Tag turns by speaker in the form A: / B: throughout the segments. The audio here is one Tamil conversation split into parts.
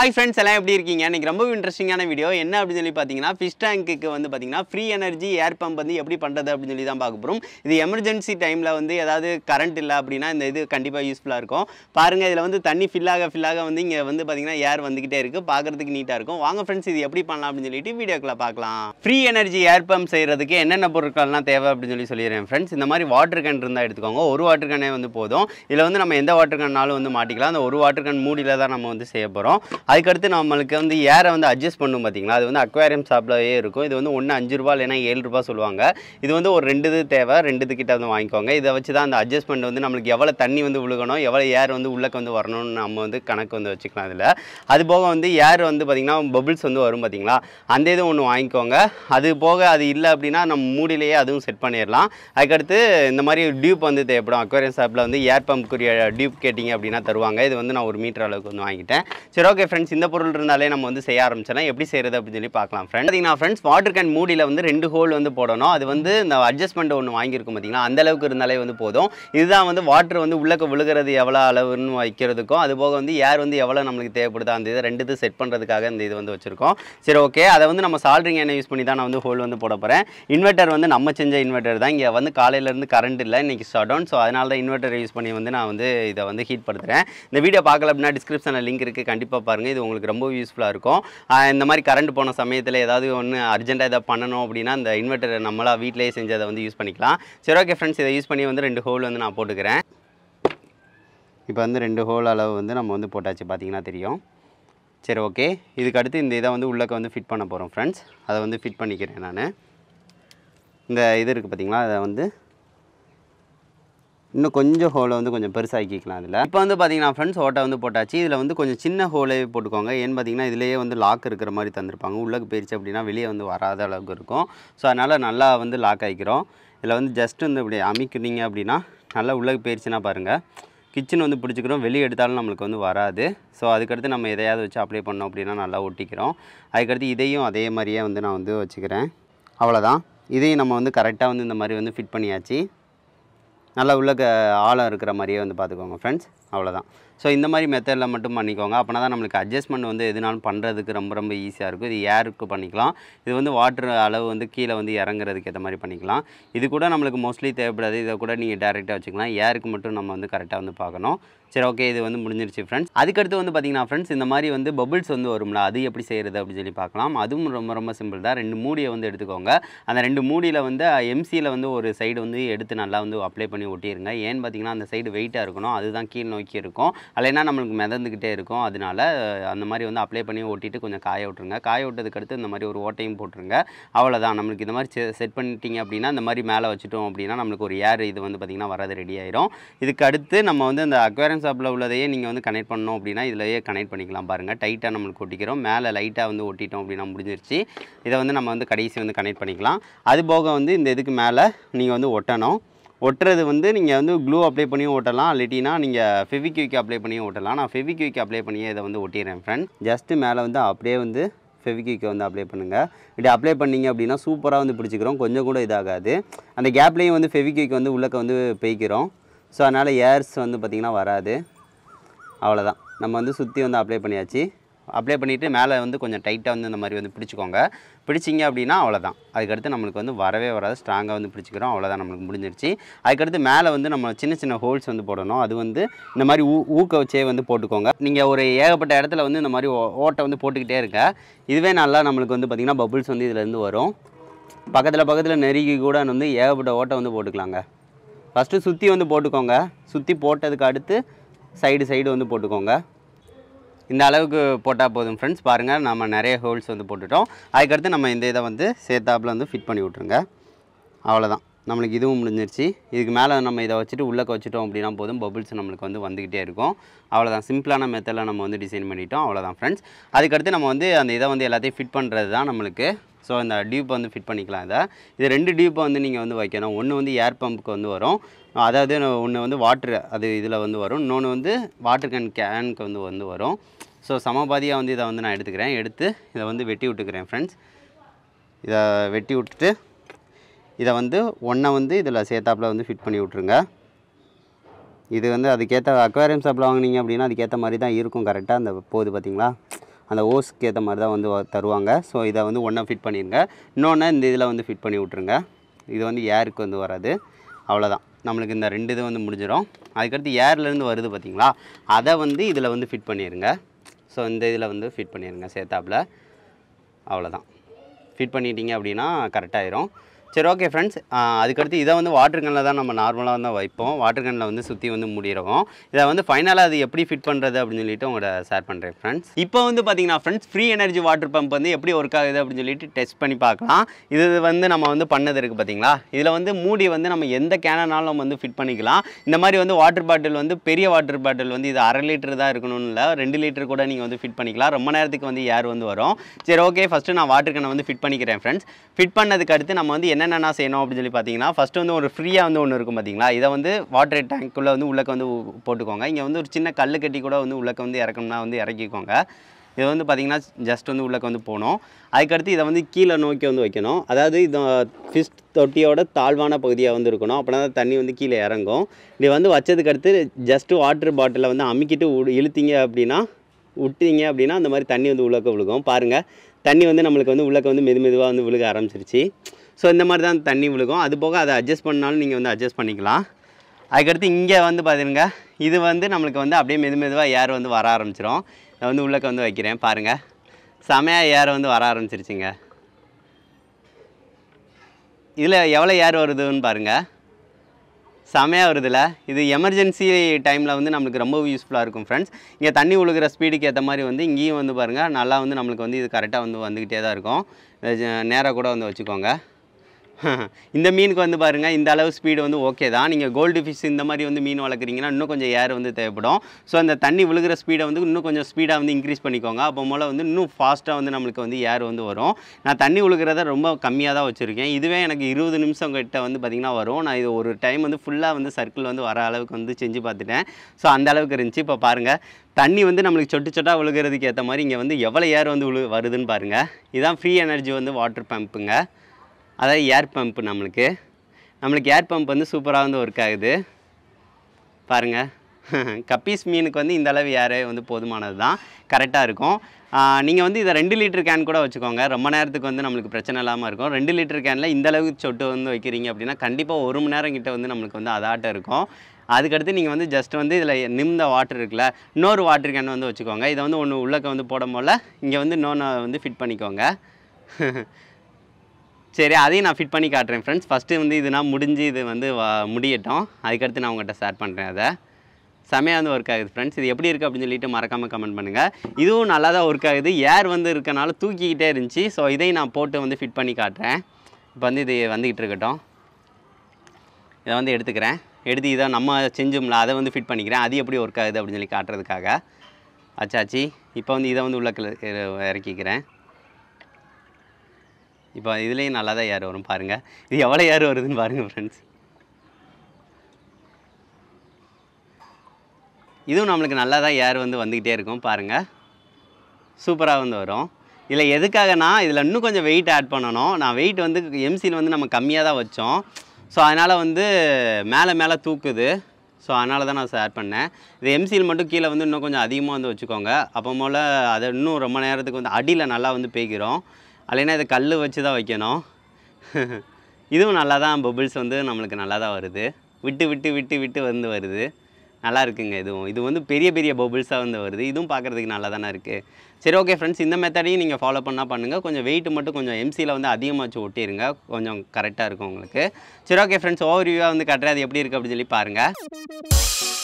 A: ஹாய் ஃப்ரெண்ட்ஸ் எல்லாம் எப்படி இருக்கீங்க இன்னைக்கு ரொம்ப இன்ட்ரெஸ்டிங்கான வீடியோ என்ன அப்படின்னு சொல்லி பார்த்தீங்கன்னா ஃபிஷ் டேங்க்குக்கு வந்து பார்த்தீங்கன்னா ஃப்ரீ எனர்ஜி ஏர் பம்ப் வந்து எப்படி பண்ணுறது அப்படின்னு சொல்லி தான் பார்க்க போகிறோம் இது எமர்ஜென்சி டைமில் வந்து ஏதாவது கரண்ட் இல்லை அப்படின்னா இந்த இது கண்டிப்பாக யூஸ்ஃபுல்லாக இருக்கும் பாருங்கள் இதில் வந்து தண்ணி ஃபில் ஆக fill ஆக வந்து இங்கே வந்து பார்த்தீங்கன்னா ஏர் வந்துக்கிட்டே இருக்குது பார்க்குறதுக்கு நீட்டாக இருக்கும் வாங்க ஃப்ரெண்ட்ஸ் இது எப்படி பண்ணலாம் அப்படின்னு சொல்லிட்டு வீடியோக்குள்ள பார்க்கலாம் ஃப்ரீ எனர்ஜி ஏர் பம்ப் செய்கிறதுக்கு என்னென்ன பொருட்கள்லாம் தேவை அப்படின்னு சொல்லி சொல்லிடுறேன் ஃப்ரெண்ட்ஸ் இந்த மாதிரி வாட்டர் கேன் இருந்தால் எடுத்துக்கோங்க ஒரு வாட்டர் கேனே வந்து போதும் இதில் வந்து நம்ம எந்த வாட்டர் கேன்னாலும் வந்து மாட்டிக்கலாம் அந்த ஒரு வாட்டர் கேன் மூடியில் தான் நம்ம வந்து செய்ய போகிறோம் அதுக்கடுத்து நம்மளுக்கு வந்து ஏரை வந்து அட்ஜஸ்ட் பண்ணும் பார்த்தீங்களா அது வந்து அக்வேரியம் ஷாப்லயே இருக்கும் இது வந்து ஒன்று அஞ்சு ரூபா இல்லைன்னா ஏழு ரூபா சொல்லுவாங்க இது வந்து ஒரு ரெண்டு இது தேவை ரெண்டு இது கிட்ட வந்து வாங்கிக்கோங்க இதை வச்சு தான் அந்த அட்ஜஸ்ட்மெண்ட் வந்து நம்மளுக்கு எவ்வளோ தண்ணி வந்து விழுகணும் எவ்வளோ ஏர் வந்து உள்ளக்க வந்து வரணும்னு நம்ம வந்து கணக்கு வந்து வச்சுக்கலாம் இதில் அது போக வந்து ஏர் வந்து பார்த்திங்கன்னா பபிள்ஸ் வந்து வரும் பார்த்தீங்களா அந்த இது ஒன்று வாங்கிக்கோங்க அது போக அது இல்லை அப்படின்னா நம்ம மூடியிலேயே அதுவும் செட் பண்ணிடலாம் அதுக்கடுத்து இந்த மாதிரி டியூப் வந்து தேவைப்படும் அக்வேரியம் ஷாப்பில் வந்து ஏர் பம்ப்க்குரிய டியூப் கேட்டிங்க அப்படின்னா தருவாங்க இது வந்து நான் ஒரு மீட்டர் அளவுக்கு வந்து வாங்கிட்டேன் சரி ஓகே ஃப்ரெண்ட்ஸ் இந்த பொருள் இருந்தாலே நம்ம வந்து செய்ய ஆரம்பிச்சலாம் எப்படி செய்கிறது அப்படின்னு சொல்லி பார்க்கலாம் ஃப்ரெண்ட் பார்த்தீங்கன்னா ஃப்ரெண்ட்ஸ் வாட்டர் கேன் மூடியில் வந்து ரெண்டு ஹோல் வந்து போடணும் அது வந்து இந்த அட்ஜஸ்ட்மெண்ட் ஒன்று வாங்கியிருக்கும் பார்த்தீங்களா அந்த அளவுக்கு இருந்தாலே வந்து போதும் இதுதான் வந்து வாட்டர் வந்து உள்ளக்க விழுகிறது எவ்வளோ அளவுன்னு வைக்கிறதுக்கும் அது போக வந்து ஏர் வந்து எவ்வளோ நம்மளுக்கு தேவைப்படுதோ அந்த இது ரெண்டு இது செட் பண்ணுறதுக்காக இந்த இது வந்து வச்சுருக்கோம் சரி ஓகே அதை வந்து நம்ம சால்ட்ரிங் எண்ணெய் யூஸ் பண்ணி தான் நான் வந்து ஹோல் வந்து போட போகிறேன் இன்வெர்ட்டர் வந்து நம்ம செஞ்ச இன்வெர்ட்டர் தான் இங்கே வந்து காலையிலேருந்து கரண்ட் இல்லை இன்றைக்கி ஷட் டவுன் ஸோ அதனால தான் இன்வெர்ட்டர் யூஸ் பண்ணி வந்து நான் வந்து இதை வந்து ஹீட் படுத்துகிறேன் இந்த வீடியோ பார்க்கல அப்படின்னா டிஸ்கிரிப்ஷனில் லிங்க் இருக்குது கண்டிப்பாக பாருங்கள் இது உங்களுக்கு ரொம்ப யூஸ்ஃபுல்லாக இருக்கும் ஆஹ் இந்த மாதிரி கரண்ட் போன சமயத்தில் ஏதாவது ஒன்று அர்ஜென்ட்டாக எதாவது பண்ணணும் அப்படின்னா இந்த இன்வெர்ட்டரை நம்மளா வீட்டிலேயே செஞ்சு அதை வந்து யூஸ் பண்ணிக்கலாம் சரி ஓகே ஃப்ரெண்ட்ஸ் இதை யூஸ் பண்ணி வந்து ரெண்டு ஹோல் வந்து நான் போட்டுக்கிறேன் இப்போ வந்து ரெண்டு ஹோல் அளவு வந்து நம்ம வந்து போட்டாச்சு பார்த்தீங்கன்னா தெரியும் சரி ஓகே இதுக்கு அடுத்து இந்த இதை வந்து உள்ளக்க வந்து ஃபிட் பண்ண போகிறோம் ஃப்ரெண்ட்ஸ் அதை வந்து ஃபிட் பண்ணிக்கிறேன் நான் இந்த இது இருக்குது பார்த்தீங்களா அதை வந்து இன்னும் கொஞ்சம் ஹோலை வந்து கொஞ்சம் பெருசாக்கிக்கலாம் அதில் இப்போ வந்து பார்த்தீங்கன்னா ஃப்ரெண்ட்ஸ் ஓட்டை வந்து போட்டாச்சு இதில் வந்து கொஞ்சம் சின்ன ஹோலே போட்டுக்கோங்க ஏன்னு பார்த்தீங்கன்னா இதுலேயே வந்து லாக் இருக்கிற மாதிரி தந்திருப்பாங்க உள்ளக்கு போயிடுச்சு அப்படின்னா வெளியே வந்து வராத அளவுக்கு இருக்கும் ஸோ அதனால் நல்லா வந்து லாக் ஆகிக்கிறோம் இதில் வந்து ஜஸ்ட் வந்து இப்படி அமைக்கிறீங்க அப்படின்னா நல்லா உள்ளக்கு போயிடுச்சுன்னா பாருங்கள் கிச்சன் வந்து பிடிச்சிக்கிறோம் வெளியே எடுத்தாலும் நம்மளுக்கு வந்து வராது ஸோ அதுக்கடுத்து நம்ம எதையாவது வச்சு அப்ளை பண்ணோம் அப்படின்னா நல்லா ஒட்டிக்கிறோம் அதுக்கடுத்து இதையும் அதே மாதிரியே வந்து நான் வந்து வச்சுக்கிறேன் அவ்வளோதான் இதையும் நம்ம வந்து கரெக்டாக வந்து இந்த மாதிரி வந்து ஃபிட் பண்ணியாச்சு நல்லா உள்ள க ஆழம் இருக்கிற மாதிரியே வந்து பார்த்துக்கோங்க ஃப்ரெண்ட்ஸ் அவ்வளோதான் ஸோ இந்த மாதிரி மெத்தடில் மட்டும் பண்ணிக்கோங்க அப்போனா தான் நம்மளுக்கு அட்ஜஸ்ட்மெண்ட் வந்து எதுனாலும் பண்ணுறதுக்கு ரொம்ப ரொம்ப ஈஸியாக இருக்கும் இது ஏருக்கு பண்ணிக்கலாம் இது வந்து வாட்டர் அளவு வந்து கீழே வந்து இறங்குறதுக்கு ஏற்ற மாதிரி பண்ணிக்கலாம் இது கூட நம்மளுக்கு மோஸ்ட்லி தேவைப்படாது இதை கூட நீங்கள் டேரெக்டாக வச்சுக்கலாம் ஏருக்கு மட்டும் நம்ம வந்து கரெக்டாக வந்து பார்க்கணும் சரி ஓகே இது வந்து முடிஞ்சிருச்சு ஃப்ரெண்ட்ஸ் அதுக்கடுத்து வந்து பார்த்தீங்கன்னா ஃப்ரெண்ட்ஸ் இந்த மாதிரி வந்து பபிள்ஸ் வந்து வரும்ல அது எப்படி செய்கிறது அப்படின்னு சொல்லி பார்க்கலாம் அதுவும் ரொம்ப ரொம்ப சிம்பிள் தான் ரெண்டு மூடியை வந்து எடுத்துக்கோங்க அந்த ரெண்டு மூடியில் வந்து எம்சியில் வந்து ஒரு சைடு வந்து எடுத்து நல்லா வந்து அப்ளை பண்ணி ஒட்டிடுங்க ஏன்னு பார்த்தீங்கன்னா அந்த சைடு வெயிட்டாக இருக்கணும் அதுதான் கீழ் நோக்கி இருக்கும் இல்லைன்னா நம்மளுக்கு மிதந்துக்கிட்டே இருக்கும் அதனால அஹ், அந்த மாதிரி வந்து அப்ளை பண்ணி ஒட்டிட்டு கொஞ்சம் காய விட்ருங்க காய விட்டதுக்கு அடுத்து இந்த மாதிரி ஒரு ஓட்டையும் போட்டுருங்க அவ்வளோதான் நம்மளுக்கு இந்த மாதிரி செட் பண்ணிட்டீங்க அப்படின்னா இந்த மாதிரி மேலே வச்சுட்டோம் அப்படின்னா நம்மளுக்கு ஒரு ஏர் இது வந்து பார்த்திங்கன்னா வராது ரெடி ஆயிரும் இதுக்கு அடுத்து நம்ம வந்து அந்த அக்வேரியம் ஷாப்பில் உள்ளதையே நீங்கள் வந்து கனெக்ட் பண்ணோம் அப்படின்னா இதிலேயே கனெக்ட் பண்ணிக்கலாம் பாருங்கள் டைட்டாக நம்மளுக்கு ஒட்டிக்கிறோம் மேலே லைட்டாக வந்து ஒட்டிட்டோம் அப்படின்னா முடிஞ்சிருச்சு இதை வந்து நம்ம வந்து கடைசி வந்து கனெக்ட் பண்ணிக்கலாம் அது போக வந்து இந்த இதுக்கு மேலே நீங்கள் வந்து ஒட்டணும் ஒட்டுறது வந்து நீங்கள் வந்து க்ளூ அப்ளை பண்ணியும் ஓட்டலாம் இல்லாட்டினா நீங்கள் ஃபெவிக்யூக்கு அப்ளை பண்ணியும் ஓட்டலாம் நான் ஃபெவிக்யூக்கு அப்ளை பண்ணியே இதை வந்து ஒட்டிடுறேன் ஃப்ரெண்ட் ஜஸ்ட்டு மேலே வந்து அப்படியே வந்து ஃபெவிக்யூக்கை வந்து அப்ளை பண்ணுங்கள் இப்படி அப்ளை பண்ணீங்க அப்படின்னா சூப்பராக வந்து பிடிச்சிக்கிறோம் கொஞ்சம் கூட இதாகாது அந்த கேப்லேயும் வந்து ஃபெவிக்யூக் வந்து உள்ளக்க வந்து பெய்க்கிறோம் ஸோ அதனால் ஏர்ஸ் வந்து பார்த்திங்கன்னா வராது அவ்வளோதான் நம்ம வந்து சுற்றி வந்து அப்ளை பண்ணியாச்சு அப்ளை பண்ணிவிட்டு மேலே வந்து கொஞ்சம் டைட்டாக வந்து இந்த மாதிரி வந்து பிடிச்சிக்கோங்க பிடிச்சிங்க அப்படின்னா அவ்வளோதான் அதுக்கடுத்து நம்மளுக்கு வந்து வரவே வராது ஸ்ட்ராங்காக வந்து பிடிச்சிக்கிறோம் அவ்வளோதான் நம்மளுக்கு முடிஞ்சிருச்சு அதுக்கடுத்து மேலே வந்து நம்ம சின்ன சின்ன ஹோல்ஸ் வந்து போடணும் அது வந்து இந்த மாதிரி ஊ ஊக்க வச்சே வந்து போட்டுக்கோங்க நீங்கள் ஒரு ஏகப்பட்ட இடத்துல வந்து இந்த மாதிரி ஓ- ஓட்டை வந்து போட்டுக்கிட்டே இருங்க இதுவே நல்லா நம்மளுக்கு வந்து பார்த்திங்கன்னா பபுள்ஸ் வந்து இதுலேருந்து வரும் பக்கத்தில் பக்கத்தில் நெருக்கி கூட வந்து ஏகப்பட்ட ஓட்டை வந்து போட்டுக்கலாங்க ஃபஸ்ட்டு சுற்றி வந்து போட்டுக்கோங்க சுற்றி போட்டதுக்கு அடுத்து சைடு சைடு வந்து போட்டுக்கோங்க இந்த அளவுக்கு போட்டால் போதும் ஃப்ரெண்ட்ஸ் பாருங்கள் நம்ம நிறைய ஹோல்ஸ் வந்து போட்டுட்டோம் அதுக்கடுத்து நம்ம இந்த இதை வந்து சேர்த்தாப்பில் வந்து ஃபிட் பண்ணி விட்ருங்க அவ்வளோதான் நம்மளுக்கு இதுவும் முடிஞ்சிருச்சு இதுக்கு மேலே நம்ம இதை வச்சுட்டு உள்ளக்க வச்சுட்டோம் அப்படின்னா போதும் பபுள்ஸ் நம்மளுக்கு வந்து வந்துக்கிட்டே இருக்கும் அவ்வளோதான் சிம்பிளான மெத்தடில் நம்ம வந்து டிசைன் பண்ணிட்டோம் அவ்வளோதான் ஃப்ரெண்ட்ஸ் அதுக்கடுத்து நம்ம வந்து அந்த இதை வந்து எல்லாத்தையும் ஃபிட் பண்ணுறது தான் நம்மளுக்கு ஸோ இந்த டியூப் வந்து ஃபிட் பண்ணிக்கலாம் இதை இது ரெண்டு டியூப்பை வந்து நீங்கள் வந்து வைக்கணும் ஒன்று வந்து ஏர் பம்புக்கு வந்து வரும் அதாவது ஒன்று வந்து வாட்ரு அது இதில் வந்து வரும் இன்னொன்று வந்து வாட்டர் கேன் கேனுக்கு வந்து வந்து வரும் ஸோ சமபாதியாக வந்து இதை வந்து நான் எடுத்துக்கிறேன் எடுத்து இதை வந்து வெட்டி விட்டுக்கிறேன் ஃப்ரெண்ட்ஸ் இதை வெட்டி விட்டுட்டு இதை வந்து ஒன்றை வந்து இதில் சேர்த்தாப்புல வந்து ஃபிட் பண்ணி விட்ருங்க இது வந்து அதுக்கேற்ற அக்வேரியம் ஷாப்பில் வாங்குனீங்க அப்படின்னா அதுக்கேற்ற மாதிரி தான் இருக்கும் கரெக்டாக அந்த போகுது பார்த்தீங்களா அந்த ஓஸ்க்கு ஏற்ற மாதிரி தான் வந்து வ- தருவாங்க ஸோ இதை வந்து ஒன்றா ஃபிட் பண்ணிடுங்க இன்னொன்று இந்த இதில் வந்து ஃபிட் பண்ணி விட்ருங்க இது வந்து ஏருக்கு வந்து வராது அவ்வளோதான் நம்மளுக்கு இந்த ரெண்டு இது வந்து முடிஞ்சிடும் அதுக்கடுத்து ஏர்லேருந்து வருது பார்த்தீங்களா அதை வந்து இதில் வந்து ஃபிட் பண்ணிடுங்க ஸோ இந்த இதில் வந்து ஃபிட் பண்ணிடுங்க சேர்த்தாப்புல அவ்வளோதான் ஃபிட் பண்ணிட்டீங்க அப்படின்னா கரெக்டாயிரும் சரி ஓகே ஃப்ரெண்ட்ஸ் அதுக்கடுத்து இதை வந்து வாட்டர் கனில் தான் நம்ம நார்மலாக வந்து வைப்போம் வாட்டர் கனில் வந்து சுற்றி வந்து முடிடுவோம் இதை வந்து ஃபைனலாக அது எப்படி ஃபிட் பண்ணுறது அப்படின்னு சொல்லிட்டு உங்கள்கிட்ட ஷேர் பண்ணுறேன் ஃப்ரெண்ட்ஸ் இப்போ வந்து பார்த்தீங்கன்னா friends free energy water pump வந்து எப்படி ஒர்க் ஆகுது அப்படின்னு சொல்லிட்டு டெஸ்ட் பண்ணி பார்க்கலாம் இது வந்து நம்ம வந்து பண்ணது இருக்குது பார்த்தீங்களா இதில் வந்து மூடி வந்து நம்ம எந்த கேனனாலும் நம்ம வந்து ஃபிட் பண்ணிக்கலாம் இந்த மாதிரி வந்து வாட்டர் பாட்டில் வந்து பெரிய வாட்டர் பாட்டில் வந்து இது அரை லிட்டர் தான் இருக்கணும்னு இல்லை ரெண்டு லிட்டர் கூட நீங்கள் வந்து ஃபிட் பண்ணிக்கலாம் ரொம்ப நேரத்துக்கு வந்து ஏர் வந்து வரும் சரி ஓகே ஃபஸ்ட்டு நான் வாட்டர் கேனை வந்து ஃபிட் பண்ணிக்கிறேன் ஃப்ரெண்ட்ஸ் ஃபிட் பண்ணதுக்கு அடுத்து நம்ம வந்து என்னென்ன செய்யணும் அப்படின்னு சொல்லி பார்த்தீங்கன்னா ஃபஸ்ட்டு வந்து ஒரு ஃப்ரீயாக வந்து ஒன்று இருக்கும் பார்த்தீங்களா இதை வந்து வாட்டர் டேங்க்குள்ளே வந்து உள்ளக்க வந்து உ- போட்டுக்கோங்க இங்கே வந்து ஒரு சின்ன கல் கட்டி கூட வந்து உள்ளக்க வந்து இறக்கணும்னா வந்து இறக்கிக்கோங்க இது வந்து பார்த்தீங்கன்னா ஜஸ்ட் வந்து உள்ளக்க வந்து போகணும் அதுக்கடுத்து இதை வந்து கீழே நோக்கி வந்து வைக்கணும் அதாவது இது ஃபிஷ் தொட்டியோட தாழ்வான பகுதியாக வந்து இருக்கணும் அப்படின்னா தான் தண்ணி வந்து கீழே இறங்கும் இது வந்து வச்சதுக்கு அடுத்து ஜஸ்ட்டு வாட்டர் பாட்டிலை வந்து அமுக்கிட்டு உ- இழுத்தீங்க அப்படின்னா விட்டீங்க அப்படின்னா அந்த மாதிரி தண்ணி வந்து உள்ளக்க விழுகும் பாருங்கள் தண்ணி வந்து நம்மளுக்கு வந்து உள்ளக்க வந்து மெது மெதுவாக வந்து விழுக ஆரம்பிச்சிருச்சு ஸோ இந்த மாதிரி தான் தண்ணி விழுகும் அது போக அதை அட்ஜஸ்ட் பண்ணாலும் நீங்கள் வந்து அட்ஜஸ்ட் பண்ணிக்கலாம் அதுக்கடுத்து இங்கே வந்து பாருங்க இது வந்து நம்மளுக்கு வந்து அப்படியே மெது மெதுவாக ஏர் வந்து வர ஆரம்பிச்சிரும் இதை வந்து உள்ளக்க வந்து வைக்கிறேன் பாருங்கள் செமையாக ஏர் வந்து வர ஆரம்பிச்சிருச்சுங்க இதில் எவ்வளோ ஏர் வருதுன்னு பாருங்கள் செமையாக வருதுல்ல இது எமர்ஜென்சி டைமில் வந்து நம்மளுக்கு ரொம்ப யூஸ்ஃபுல்லாக இருக்கும் ஃப்ரெண்ட்ஸ் இங்கே தண்ணி ஒழுகுற ஸ்பீடுக்கு ஏற்ற மாதிரி வந்து இங்கேயும் வந்து பாருங்கள் நல்லா வந்து நம்மளுக்கு வந்து இது கரெக்டாக வந்து வந்துக்கிட்டே தான் இருக்கும் நேராக கூட வந்து வச்சுக்கோங்க இந்த மீனுக்கு வந்து பாருங்கள் இந்த அளவு ஸ்பீடு வந்து ஓகே தான் நீங்கள் கோல்டு ஃபிஷ் இந்த மாதிரி வந்து மீன் வளர்க்குறீங்கன்னா இன்னும் கொஞ்சம் ஏர் வந்து தேவைப்படும் ஸோ அந்த தண்ணி விழுகிற ஸ்பீடை வந்து இன்னும் கொஞ்சம் ஸ்பீடாக வந்து இன்க்ரீஸ் பண்ணிக்கோங்க அப்போ போல் வந்து இன்னும் ஃபாஸ்ட்டாக வந்து நம்மளுக்கு வந்து ஏர் வந்து வரும் நான் தண்ணி விழுகிறத ரொம்ப கம்மியாக தான் வச்சுருக்கேன் இதுவே எனக்கு இருபது நிமிஷம் கிட்ட வந்து பார்த்திங்கன்னா வரும் நான் இது ஒரு டைம் வந்து ஃபுல்லாக வந்து சர்க்கிள் வந்து வர அளவுக்கு வந்து செஞ்சு பார்த்துட்டேன் ஸோ அந்த அளவுக்கு இருந்துச்சு இப்போ பாருங்கள் தண்ணி வந்து நம்மளுக்கு சொட்டு சொட்டாக விழுகிறதுக்கு ஏற்ற மாதிரி இங்கே வந்து எவ்வளோ ஏர் வந்து விழு வருதுன்னு பாருங்கள் இதான் ஃப்ரீ எனர்ஜி வந்து வாட்டர் பம்புங்க அதாவது ஏர் பம்ப் நம்மளுக்கு நம்மளுக்கு ஏர் பம்ப் வந்து சூப்பராக வந்து ஒர்க் ஆகுது பாருங்கள் கப்பீஸ் மீனுக்கு வந்து இந்த அளவு ஏரே வந்து போதுமானது தான் கரெக்டாக இருக்கும் நீங்கள் வந்து இதை ரெண்டு லிட்டர் கேன் கூட வச்சுக்கோங்க ரொம்ப நேரத்துக்கு வந்து நம்மளுக்கு பிரச்சனை இல்லாமல் இருக்கும் ரெண்டு லிட்டர் கேனில் இந்த அளவுக்கு சொட்டு வந்து வைக்கிறீங்க அப்படின்னா கண்டிப்பாக ஒரு மணி நேரம் கிட்ட வந்து நம்மளுக்கு வந்து அதாட்டம் இருக்கும் அதுக்கடுத்து நீங்கள் வந்து ஜஸ்ட் வந்து இதில் நிமிந்த வாட்டர் இருக்குல்ல இன்னொரு வாட்டர் கேன் வந்து வச்சுக்கோங்க இதை வந்து ஒன்று உள்ளக்க வந்து போடும் போல் இங்கே வந்து இன்னொன்று வந்து ஃபிட் பண்ணிக்கோங்க சரி அதையும் நான் ஃபிட் பண்ணி காட்டுறேன் ஃப்ரெண்ட்ஸ் ஃபஸ்ட்டு வந்து இது நான் முடிஞ்சு இது வந்து வ- முடியட்டும் அதுக்கடுத்து நான் உங்கள்கிட்ட ஷேர் பண்ணுறேன் அதை செமையாக வந்து ஒர்க் ஆகுது ஃப்ரெண்ட்ஸ் இது எப்படி இருக்குது அப்படின்னு சொல்லிட்டு மறக்காமல் கமெண்ட் பண்ணுங்கள் இதுவும் நல்லா தான் ஒர்க் ஆகுது ஏர் வந்து இருக்கனால தூக்கிக்கிட்டே இருந்துச்சு ஸோ இதையும் நான் போட்டு வந்து ஃபிட் பண்ணி காட்டுறேன் இப்போ வந்து இது வந்துக்கிட்டு இருக்கட்டும் இதை வந்து எடுத்துக்கிறேன் எடுத்து இதை நம்ம செஞ்சோம்ல அதை வந்து ஃபிட் பண்ணிக்கிறேன் அது எப்படி ஒர்க் ஆகுது அப்படின்னு சொல்லி காட்டுறதுக்காக அச்சாச்சி இப்போ வந்து இதை வந்து உள்ள இறக்கிக்கிறேன் இப்போ இதுலேயும் நல்லா தான் ஏர் வரும் பாருங்கள் இது எவ்வளோ ஏர் வருதுன்னு பாருங்கள் ஃப்ரெண்ட்ஸ் இதுவும் நம்மளுக்கு நல்லா தான் ஏர் வந்து வந்துக்கிட்டே இருக்கும் பாருங்கள் சூப்பராக வந்து வரும் இதில் எதுக்காகனா இதில் இன்னும் கொஞ்சம் வெயிட் ஆட் பண்ணணும் நான் வெயிட் வந்து எம்சியில் வந்து நம்ம கம்மியாக தான் வச்சோம் ஸோ அதனால் வந்து மேலே மேலே தூக்குது ஸோ அதனால தான் நான் ஆட் பண்ணேன் இது எம்சியில் மட்டும் கீழே வந்து இன்னும் கொஞ்சம் அதிகமாக வந்து வச்சுக்கோங்க அப்போ போல் அதை இன்னும் ரொம்ப நேரத்துக்கு வந்து அடியில் நல்லா வந்து பேய்க்கிறோம் இல்லைன்னா இதை கல் வச்சு தான் வைக்கணும் இதுவும் நல்லா தான் பபிள்ஸ் வந்து நம்மளுக்கு நல்லா தான் வருது விட்டு விட்டு விட்டு விட்டு வந்து வருது நல்லா இருக்குங்க இதுவும் இது வந்து பெரிய பெரிய பபிள்ஸாக வந்து வருது இதுவும் பார்க்குறதுக்கு நல்லா தானே இருக்குது சரி ஓகே ஃப்ரெண்ட்ஸ் இந்த மெத்தடையும் நீங்கள் ஃபாலோ பண்ணால் பண்ணுங்கள் கொஞ்சம் வெயிட் மட்டும் கொஞ்சம் எம்சியில் வந்து அதிகமாக வச்சு ஒட்டிடுங்க கொஞ்சம் கரெக்டாக இருக்கும் உங்களுக்கு சரி ஓகே ஃப்ரெண்ட்ஸ் ஓவர் வியூவாக வந்து கட்டுறது அது எப்படி இருக்குது அப்படின்னு சொல்லி பாருங்கள்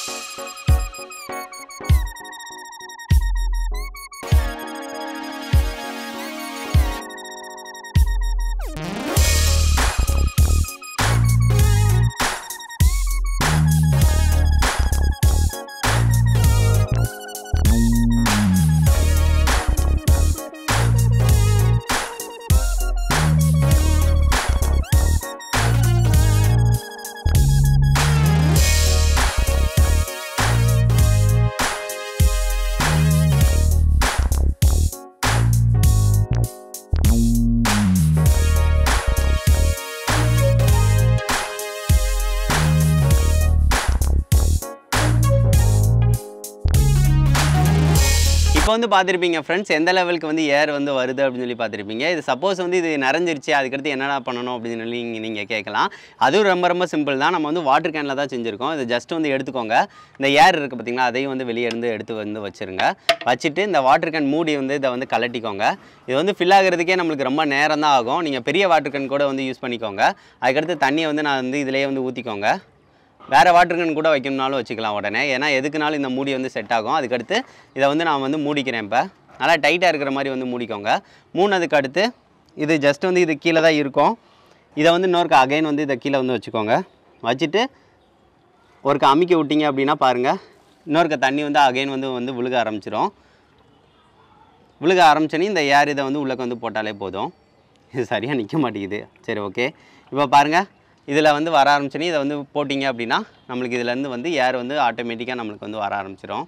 A: இப்போ வந்து பார்த்துருப்பீங்க ஃப்ரெண்ட்ஸ் எந்த லெவலுக்கு வந்து ஏர் வந்து வருது அப்படின்னு சொல்லி பார்த்துருப்பீங்க இது சப்போஸ் வந்து இது நிறைஞ்சிருச்சு அதுக்கடுத்து என்னடா பண்ணணும் அப்படின்னு சொல்லி நீங்கள் கேட்கலாம் அதுவும் ரொம்ப ரொம்ப சிம்பிள் தான் நம்ம வந்து வாட்டர் கேனில் தான் செஞ்சுருக்கோம் இது ஜஸ்ட் வந்து எடுத்துக்கோங்க இந்த ஏர் இருக்குது பார்த்தீங்களா அதையும் வந்து வெளியே இருந்து எடுத்து வந்து வச்சுருங்க வச்சுட்டு இந்த வாட்டர் கேன் மூடி வந்து இதை வந்து கலட்டிக்கோங்க இது வந்து ஃபில் ஆகிறதுக்கே நம்மளுக்கு ரொம்ப நேரம் தான் ஆகும் நீங்கள் பெரிய வாட்டர் கேன் கூட வந்து யூஸ் பண்ணிக்கோங்க அதுக்கடுத்து தண்ணியை வந்து நான் வந்து இதிலேயே வந்து ஊற்றிக்கோங்க வேறு வாட்டர் கேன் கூட வைக்கணும்னாலும் வச்சுக்கலாம் உடனே ஏன்னா எதுக்குனாலும் இந்த மூடி வந்து செட் ஆகும் அதுக்கடுத்து இதை வந்து நான் வந்து மூடிக்கிறேன் இப்போ நல்லா டைட்டாக இருக்கிற மாதிரி வந்து மூடிக்கோங்க மூணதுக்கு அடுத்து இது ஜஸ்ட் வந்து இது கீழே தான் இருக்கும் இதை வந்து இன்னொருக்கு அகைன் வந்து இதை கீழே வந்து வச்சுக்கோங்க வச்சுட்டு ஒருக்க அமுக்கி விட்டீங்க அப்படின்னா பாருங்கள் இன்னொருக்க தண்ணி வந்து அகைன் வந்து வந்து விழுக ஆரம்பிச்சிடும் விழுக ஆரம்பிச்சோன்னே இந்த ஏர் இதை வந்து உள்ளக்க வந்து போட்டாலே போதும் இது சரியாக நிற்க மாட்டேங்குது சரி ஓகே இப்போ பாருங்கள் இதில் வந்து வர ஆரம்பிச்சோன்னே இதை வந்து போட்டிங்க அப்படின்னா நம்மளுக்கு இதுலேருந்து வந்து ஏர் வந்து ஆட்டோமேட்டிக்காக நம்மளுக்கு வந்து வர ஆரம்பிச்சிடும்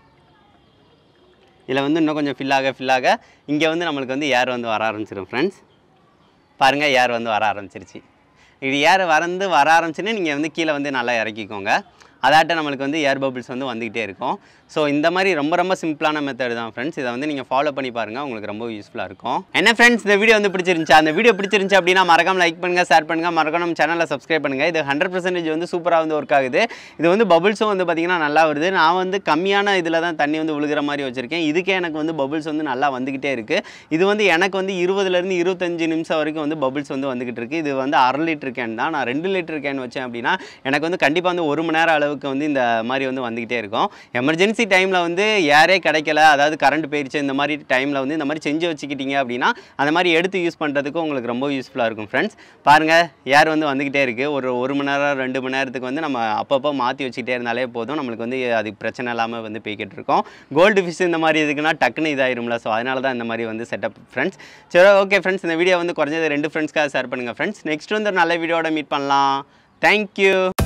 A: இதில் வந்து இன்னும் கொஞ்சம் ஃபில் ஆக ஃபில் ஆக இங்கே வந்து நம்மளுக்கு வந்து ஏர் வந்து வர ஆரம்பிச்சிடும் ஃப்ரெண்ட்ஸ் பாருங்கள் ஏர் வந்து வர ஆரம்பிச்சிருச்சு இது ஏர் வரந்து வர ஆரம்பிச்சுன்னு நீங்கள் வந்து கீழே வந்து நல்லா இறக்கிக்கோங்க அதாட்ட நம்மளுக்கு வந்து ஏர் பபிள்ஸ் வந்து வந்துக்கிட்டே இருக்கும் ஸோ இந்த மாதிரி ரொம்ப ரொம்ப சிம்பிளான மெத்தட் தான் ஃப்ரெண்ட்ஸ் இதை வந்து நீங்கள் ஃபாலோ பண்ணி பாருங்கள் உங்களுக்கு ரொம்ப யூஸ்ஃபுல்லாக இருக்கும் என்ன ஃப்ரெண்ட்ஸ் இந்த வீடியோ வந்து பிடிச்சிருந்துச்சு அந்த வீடியோ பிடிச்சிருந்துச்சு அப்படின்னா மறக்காம லைக் பண்ணுங்கள் ஷேர் பண்ணுங்கள் மறக்காம நம்ம சேனலை சப்ஸ்கிரைப் பண்ணுங்கள் இது ஹண்ட்ரட் பர்சன்டேஜ் வந்து சூப்பராக வந்து ஒர்க் ஆகுது இது வந்து பபிள்ஸும் வந்து பார்த்திங்கன்னா நல்லா வருது நான் வந்து கம்மியான இதில் தான் தண்ணி வந்து விழுகிற மாதிரி வச்சுருக்கேன் இதுக்கே எனக்கு வந்து பபிள்ஸ் வந்து நல்லா வந்துக்கிட்டே இருக்குது இது வந்து எனக்கு வந்து இருபதுலேருந்து இருபத்தஞ்சு நிமிஷம் வரைக்கும் வந்து பபிள்ஸ் வந்து வந்துக்கிட்டு இருக்குது இது வந்து அரை லிட்டர் கேன் தான் நான் ரெண்டு லிட்டர் கேன் வச்சேன் அப்படின்னா எனக்கு வந்து கண்டிப்பாக வந்து ஒரு மணி நேரம் அளவுக்கு வந்து இந்த மாதிரி வந்து வந்துக்கிட்டே இருக்கும் எமர்ஜென்சி டைமில் வந்து யாரே கிடைக்கல அதாவது கரண்ட் போயிடுச்சு இந்த மாதிரி டைமில் வந்து இந்த மாதிரி செஞ்சு வச்சுக்கிட்டீங்க அப்படின்னா அந்த மாதிரி எடுத்து யூஸ் பண்ணுறதுக்கு உங்களுக்கு ரொம்ப யூஸ்ஃபுல்லாக இருக்கும் ஃப்ரெண்ட்ஸ் பாருங்கள் ஏர் வந்து வந்துக்கிட்டே இருக்குது ஒரு ஒரு மணி நேரம் ரெண்டு மணி நேரத்துக்கு வந்து நம்ம அப்பப்போ மாற்றி வச்சுக்கிட்டே இருந்தாலே போதும் நம்மளுக்கு வந்து அது பிரச்சனை இல்லாமல் வந்து போய்கிட்டு இருக்கோம் கோல்டு ஃபிஷ் இந்த மாதிரி இதுக்குன்னா டக்குன்னு இதாயிரும்ல ஸோ அதனால தான் இந்த மாதிரி வந்து செட்டப் ஃப்ரெண்ட்ஸ் சரி ஓகே ஃப்ரெண்ட்ஸ் இந்த வீடியோ வந்து குறைஞ்சது ரெண்டு ஃப்ரெண்ட்ஸ்க்காக ஷேர் பண்ணுங்கள் ஃப்ரெண்ட்ஸ் நெக்ஸ்ட் வந்து ஒரு நல்ல வீடியோட மீட் பண்ணலாம் தேங்க்யூ